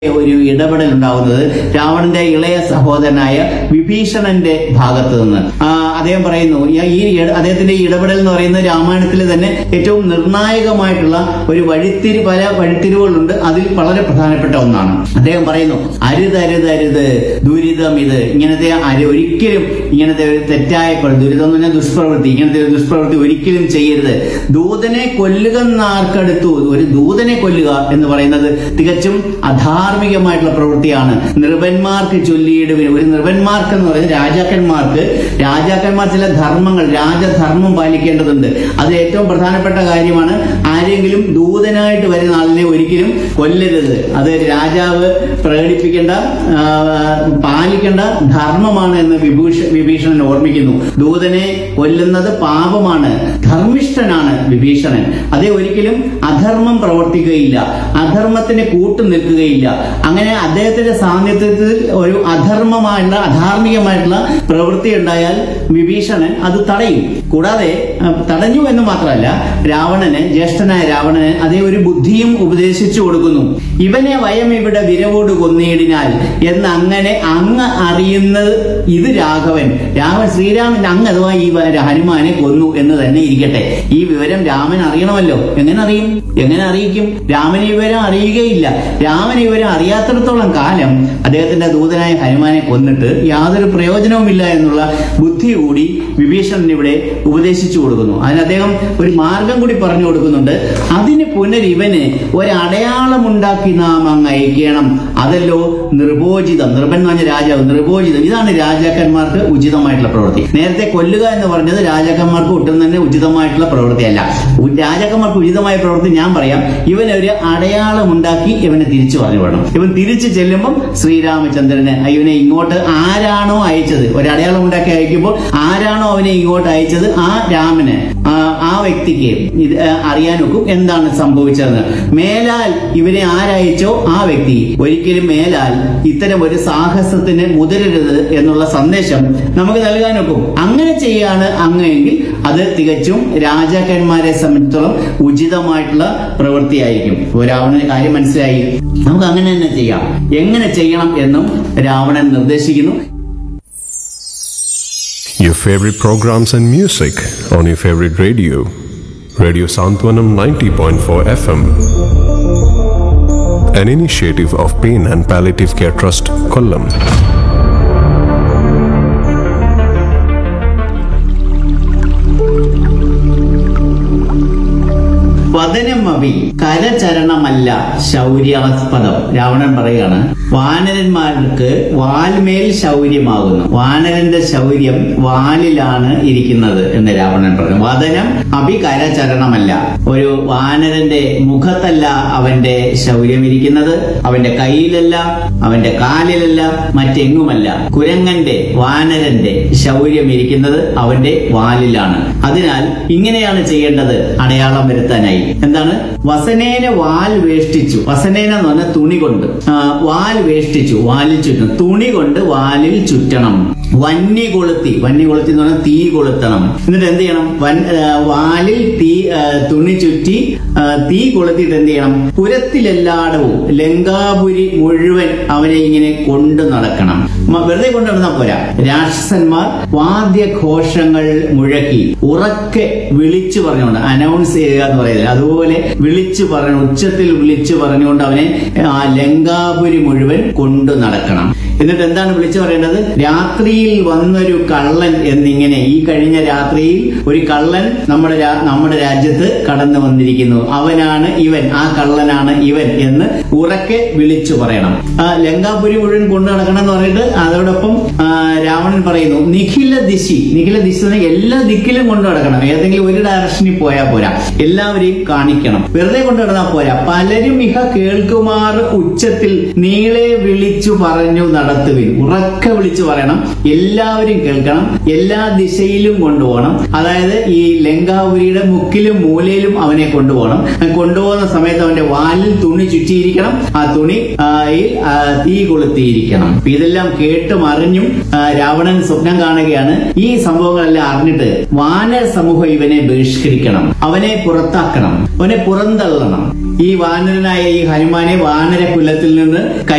ഒരു ഇടപെടൽ ഉണ്ടാവുന്നത് രാവണന്റെ ഇളയ സഹോദരനായ വിഭീഷണന്റെ ഭാഗത്ത് നിന്ന് ആ, അദ്ദേഹം പറയുന്നു ഈ- ഈ ഇട- അദ്ദേഹത്തിന്റെ ഈ ഇടപെടൽ എന്ന് പറയുന്നത് രാമായണത്തിലെ തന്നെ ഏറ്റവും നിർണായകമായിട്ടുള്ള ഒരു വഴിത്തിരി പല വഴിത്തിരിവുകളുണ്ട് അതിൽ വളരെ പ്രധാനപ്പെട്ട ഒന്നാണ് അദ്ദേഹം പറയുന്നു അരുത് അരുത് അരുത് ദുരിതം ഇത് ഇങ്ങനത്തെ അരു ഒരിക്കലും ഇങ്ങനത്തെ ഒരു തെറ്റായ പ്ര- ദുരിതം എന്ന് പറഞ്ഞാൽ ദുഷ്പ്രവൃത്തി ഇങ്ങനത്തെ ഒരു ദുഷ്പ്രവൃത്തി ഒരിക്കലും ചെയ്യരുത് ദൂതനെ കൊല്ലുക എന്നാർക്കടുത്തു ഒരു ദൂതനെ കൊല്ലുക എന്ന് പറയുന്നത് തികച്ചും അധാർമികമായിട്ടുള്ള പ്രവൃത്തിയാണ് നൃപന്മാർക്ക് ചൊല്ലിയിടുവിന് ഒരു നൃപന്മാർക്ക് എന്ന് പറയുന്നത് രാജാക്കന്മാർക്ക് രാജാക്കന്മാർ ചില ധർമ്മങ്ങൾ രാജധർമ്മം പാലിക്കേണ്ടതുണ്ട് അത് ഏറ്റവും പ്രധാനപ്പെട്ട കാര്യമാണ് ആരെങ്കിലും ദൂതനായിട്ട് വരുന്ന ആളിനെ ഒരിക്കലും കൊല്ലരുത് അത് രാജാവ് പ്രകടിപ്പിക്കേണ്ട ആ, പാലിക്കേണ്ട ധർമ്മമാണ് എന്ന് വിഭൂഷ വിഭീഷണൻ ഓർമ്മിക്കുന്നു ദൂതനെ കൊല്ലുന്നത് പാപമാണ് ധർമ്മിഷ്ഠനാണ് വിഭീഷണൻ അതേ ഒരിക്കലും അധർമ്മം പ്രവർത്തിക്കുകയില്ല അധർമ്മത്തിന് കൂട്ടു നിൽക്കുകയില്ല അങ്ങനെ അദ്ദേഹത്തിന്റെ സാന്നിധ്യത്തിൽ ഒരു അധർമ്മമായിട്ടുള്ള അധാർമികമായിട്ടുള്ള പ്രവൃത്തി ഉണ്ടായാൽ വിഭീഷണൻ അത് തടയും കൂടാതെ ആ, തടഞ്ഞു എന്ന് മാത്രമല്ല രാവണന് ജ്യേഷ്ഠനായ രാവണന് അതേ ഒരു ബുദ്ധിയും ഉപദേശിച്ചു കൊടുക്കുന്നു ഇവനെ വയം ഇവിടെ വിരവോട് കൊന്നിയിടിനാൽ എന്ന് അങ്ങനെ അങ്ങ് അറിയുന്നത് ഇത് രാഘവൻ രാമൻ ശ്രീരാമൻ അങ്ങ് അഥവാ ഈ വ- ഹനുമാനെ കൊന്നു എന്ന് തന്നെ ഇരിക്കട്ടെ ഈ വിവരം രാമൻ അറിയണമല്ലോ എങ്ങനെ അറിയും എങ്ങനെ അറിയിക്കും രാമൻ ഈ വിവരം അറിയുകയില്ല രാമൻ ഈ വിവരം അറിയാത്തിടത്തോളം കാലം അദ്ദേഹത്തിന്റെ ദൂതനായ ഹനുമാനെ കൊന്നിട്ട് യാതൊരു പ്രയോജനവുമില്ല എന്നുള്ള ബുദ്ധി കൂടി വിഭീഷണൻ ഇവിടെ ഉപദേശിച്ചു കൊടുക്കുന്നു അതിന് അദ്ദേഹം ഒരു മാർഗം കൂടി പറഞ്ഞു കൊടുക്കുന്നുണ്ട് അതിന് പുനരിവന് ഒരടയാളമുണ്ടാക്കി നാം അങ്ങ് അയക്കണം അതല്ലോ നിർഭോജിതം നിർഭൻ എന്ന് പറഞ്ഞ രാജാവ് നിർഭോജിതം ഇതാണ് രാജാക്കന്മാർക്ക് ഉചിതമായിട്ടുള്ള പ്രവൃത്തി നേരത്തെ കൊല്ലുക എന്ന് പറഞ്ഞത് രാജാക്കന്മാർക്ക് ഒട്ടും തന്നെ ഉചിതമായിട്ടുള്ള പ്രവൃത്തിയല്ല ഉ- രാജാക്കന്മാർക്ക് ഉചിതമായ പ്രവൃത്തി ഞാൻ പറയാം ഇവനൊരു അടയാളം ഉണ്ടാക്കി ഇവനെ തിരിച്ചു പറഞ്ഞു വിടണം ഇവൻ തിരിച്ചു ചെല്ലുമ്പം ശ്രീരാമചന്ദ്രന് ഇവനെ ഇങ്ങോട്ട് ആരാണോ അയച്ചത് ഒരു അടയാളം ഉണ്ടാക്കി അയക്കുമ്പോൾ ആരാണോ അവനെ ഇങ്ങോട്ട് അയച്ചത് ആ രാമന് ആ ആ വ്യക്തിക്ക് ഇത് ആ, അറിയാനൊക്കും എന്താണ് സംഭവിച്ചതെന്ന് മേലാൽ ഇവനെ ആരയച്ചോ ആ വ്യക്തി ഒരിക്കലും മേലാൽ ഇത്തരം ഒരു സാഹസത്തിന് മുതിരരുത് എന്നുള്ള സന്ദേശം നമുക്ക് നൽകാനൊക്കും അങ്ങനെ ചെയ്യാണ് അങ്ങെങ്കിൽ അത് തികച്ചും രാജാക്കന്മാരെ സംബന്ധിച്ചിടത്തോളം ഉചിതമായിട്ടുള്ള പ്രവൃത്തിയായിരിക്കും ഇപ്പോൾ രാവണന് കാര്യം മനസ്സിലായി നമുക്ക് അങ്ങനെ തന്നെ ചെയ്യാം എങ്ങനെ ചെയ്യണം എന്നും രാവണൻ നിർദ്ദേശിക്കുന്നു Your favorite programs and music on your favorite radio. Radio Santwanam 90.4 FM. An initiative of Pain and Palliative Care Trust, Kollam. വദനമവി കരചരണമല്ല ശൗര്യാസ്പദം Ravanan പറയുകയാണ് വാനരന്മാർക്ക് വാൽമേൽ ശൗര്യമാകുന്നു വാനരന്റെ ശൗര്യം വാലിലാണ് ഇരിക്കുന്നത് എന്ന് രാവണൻ പറഞ്ഞു വദനം അഭി കരചരണമല്ല ഒരു വാനരന്റെ മുഖത്തല്ല അവന്റെ ശൗര്യം ഇരിക്കുന്നത് അവന്റെ കയ്യിലല്ല അവന്റെ കാലിലല്ല മറ്റെങ്ങുമല്ല കുരങ്ങന്റെ വാനരന്റെ ശൗര്യം ഇരിക്കുന്നത് അവന്റെ വാലിലാണ് അതിനാൽ ഇങ്ങനെയാണ് ചെയ്യേണ്ടത് അടയാളം വരുത്താനായി എന്താണ് വസനേന വാൽ വേഷ്ടിച്ചു വസനേന എന്ന് പറഞ്ഞാൽ തുണി കൊണ്ട് ആ, വാൽ വേഷ്ടിച്ചു വാലിൽ ചുറ്റണം തുണി കൊണ്ട് വാലിൽ ചുറ്റണം വന്നി കൊളുത്തി വന്നി കൊളുത്തി എന്ന് പറഞ്ഞാൽ തീ കൊളുത്തണം എന്നിട്ട് എന്ത് ചെയ്യണം വൻ ആ, വാലിൽ തീ ആ, തുണി ചുറ്റി ആ, തീ കൊളുത്തിയിട്ട് എന്ത് ചെയ്യണം പുരത്തിലെല്ലാടവും ലങ്കാപുരി മുഴുവൻ അവനെ ഇങ്ങനെ കൊണ്ടു നടക്കണം മ- വെറുതെ കൊണ്ടു നടന്നാൽ പോരാ രാക്ഷസന്മാർ വാദ്യഘോഷങ്ങൾ മുഴക്കി ഉറക്കെ വിളിച്ചു പറഞ്ഞുകൊണ്ട് അനൗൺസ് ചെയ്യുക എന്ന് പറയുന്നത് അതുപോലെ വിളിച്ചു പറഞ്ഞു ഉച്ചത്തിൽ വിളിച്ചു പറഞ്ഞുകൊണ്ട് അവനെ ആ ലങ്കാപുരി മുഴുവൻ കൊണ്ടു നടക്കണം എന്നിട്ട് എന്താണ് വിളിച്ചു പറയേണ്ടത് രാത്രിയിൽ വന്നൊരു കള്ളൻ എന്നിങ്ങനെ ഈ കഴിഞ്ഞ രാത്രിയിൽ ഒരു കള്ളൻ നമ്മുടെ രാ- നമ്മുടെ രാജ്യത്ത് കടന്നു വന്നിരിക്കുന്നു അവനാണ് ഇവൻ ആ കള്ളനാണ് ഇവൻ എന്ന് ഉറക്കെ വിളിച്ചു പറയണം ആ ലങ്കാപുരി മുഴുവൻ കൊണ്ടു നടക്കണം എന്ന് പറഞ്ഞിട്ട് അതോടൊപ്പം ആ, രാവണൻ പറയുന്നു നിഖില ദിശി നിഖില ദിശി എന്ന് പറഞ്ഞാൽ എല്ലാ ദിക്കിലും കൊണ്ടു നടക്കണം ഏതെങ്കിലും ഒരു ഡയറക്ഷനിൽ പോയാൽ പോരാ എല്ലാവരെയും കാണിക്കണം വെറുതെ കൊണ്ടു നടന്നാൽ പോരാ പലരും ഇഹ കേൾക്കുമാർ ഉച്ചത്തിൽ നീളെ വിളിച്ചു പറഞ്ഞു നടത്തുവിൻ ഉറക്കെ വിളിച്ചു പറയണം എല്ലാവരും കേൾക്കണം എല്ലാ ദിശയിലും കൊണ്ടുപോകണം അതായത് ഈ ലങ്കാപുരിയുടെ മുക്കിലും മൂലയിലും അവനെ കൊണ്ടുപോകണം കൊണ്ടുപോകുന്ന സമയത്ത് അവന്റെ വാലിൽ തുണി ചുറ്റിയിരിക്കണം ആ തുണി ആ, യിൽ, ആ, തീ കൊളുത്തിയിരിക്കണം അപ്പൊ ഇതെല്ലാം കേട്ടും അറിഞ്ഞും ആ, രാവണൻ സ്വപ്നം കാണുകയാണ് ഈ സംഭവങ്ങളെല്ലാം അറിഞ്ഞിട്ട് വാനര സമൂഹം ഇവനെ ബഹിഷ്കരിക്കണം അവനെ പുറത്താക്കണം അവനെ പുറന്തള്ളണം ഈ വാനരനായ ഈ ഹനുമാനെ വാനര കുലത്തിൽ നിന്ന് കൈ